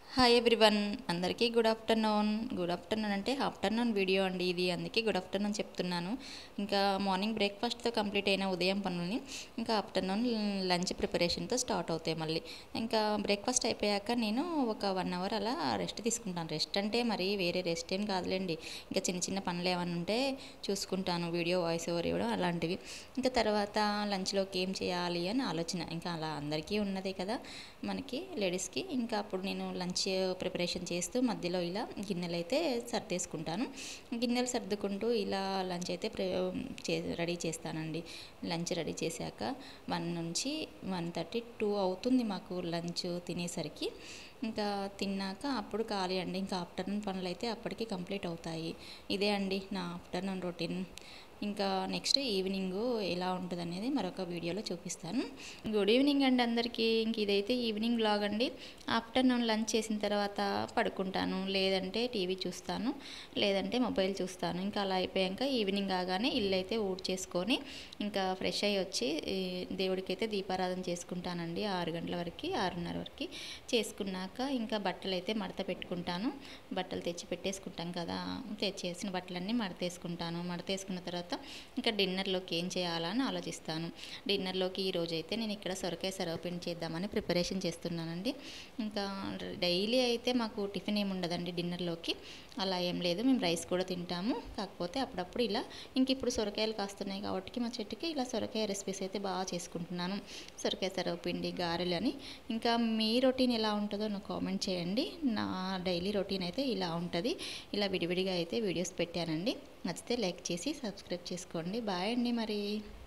hi everyone అందరికీ good afternoon good afternoon అంటే afternoon video అండి ఇది అందుకే గుడ్ ఆఫ్టర్నూన్ చెప్తున్నాను ఇంకా మార్నింగ్ బ్రేక్ఫాస్ట్తో కంప్లీట్ అయిన ఉదయం పనులని ఇంకా ఆఫ్టర్నూన్ లంచ్ ప్రిపరేషన్తో స్టార్ట్ అవుతాయి మళ్ళీ ఇంకా బ్రేక్ఫాస్ట్ అయిపోయాక నేను ఒక వన్ అవర్ అలా రెస్ట్ తీసుకుంటాను రెస్ట్ అంటే మరి వేరే రెస్ట్ ఏం కాదులేండి ఇంకా చిన్న చిన్న పనులు ఏమైనా ఉంటే చూసుకుంటాను వీడియో వాయిస్ ఓవర్ ఇవ్వడం అలాంటివి ఇంకా తర్వాత లంచ్లోకి ఏం చేయాలి అని ఆలోచన ఇంకా అలా అందరికీ ఉన్నదే కదా మనకి లేడీస్కి ఇంకా అప్పుడు నేను లంచ్ ప్రిపరేషన్ చేస్తూ మధ్యలో ఇలా గిన్నెలు అయితే సర్దేసుకుంటాను గిన్నెలు సర్దుకుంటూ ఇలా లంచ్ అయితే ప్రి చే రెడీ చేస్తానండి లంచ్ రెడీ చేశాక వన్ నుంచి వన్ థర్టీ టూ అవుతుంది మాకు లంచ్ తినేసరికి ఇంకా తిన్నాక అప్పుడు ఖాళీ అండి ఇంకా ఆఫ్టర్నూన్ పనులు అయితే అప్పటికి కంప్లీట్ అవుతాయి ఇదే అండి నా ఆఫ్టర్నూన్ రొటీన్ ఇంకా నెక్స్ట్ ఈవినింగ్ ఎలా ఉంటుంది అనేది మరొక వీడియోలో చూపిస్తాను గుడ్ ఈవినింగ్ అండి అందరికీ ఇంక ఇదైతే ఈవినింగ్ బ్లాగ్ అండి ఆఫ్టర్నూన్ లంచ్ చేసిన తర్వాత పడుకుంటాను లేదంటే టీవీ చూస్తాను లేదంటే మొబైల్ చూస్తాను ఇంకా అలా అయిపోయాక ఈవినింగ్ కాగానే ఇల్లు అయితే ఊడ్ చేసుకొని ఇంకా ఫ్రెష్ అయ్యి వచ్చి ఈ దేవుడికి అయితే దీపారాధన చేసుకుంటానండి ఆరు గంటల వరకు ఆరున్నర వరకు చేసుకున్నాక ఇంకా బట్టలు అయితే మడత పెట్టుకుంటాను బట్టలు తెచ్చి పెట్టేసుకుంటాం కదా తెచ్చేసిన బట్టలన్నీ మడతేసుకుంటాను మడతేసుకున్న తర్వాత ఇంకా డిన్నర్లోకి ఏం చేయాలని ఆలోచిస్తాను డిన్నర్లోకి ఈ రోజు అయితే నేను ఇక్కడ సొరకాయ సర్వపిండి చేద్దామని ప్రిపరేషన్ చేస్తున్నానండి ఇంకా డైలీ అయితే మాకు టిఫిన్ ఏమి ఉండదండి డిన్నర్లోకి అలా ఏం లేదు మేము రైస్ కూడా తింటాము కాకపోతే అప్పుడప్పుడు ఇలా ఇంక ఇప్పుడు సొరకాయలు కాస్తున్నాయి కాబట్టి మా చెట్టుకి ఇలా సొరకాయ రెసిపీస్ అయితే బాగా చేసుకుంటున్నాను సొరకాయ సర్వపిండి గారెలు అని ఇంకా మీ రొటీన్ ఎలా ఉంటుందో నాకు కామెంట్ చేయండి నా డైలీ రొటీన్ అయితే ఇలా ఉంటుంది ఇలా విడివిడిగా అయితే వీడియోస్ పెట్టానండి నచ్చితే లైక్ చేసి సబ్స్క్రైబ్ చేసుకోండి బాయ్ అండి మరి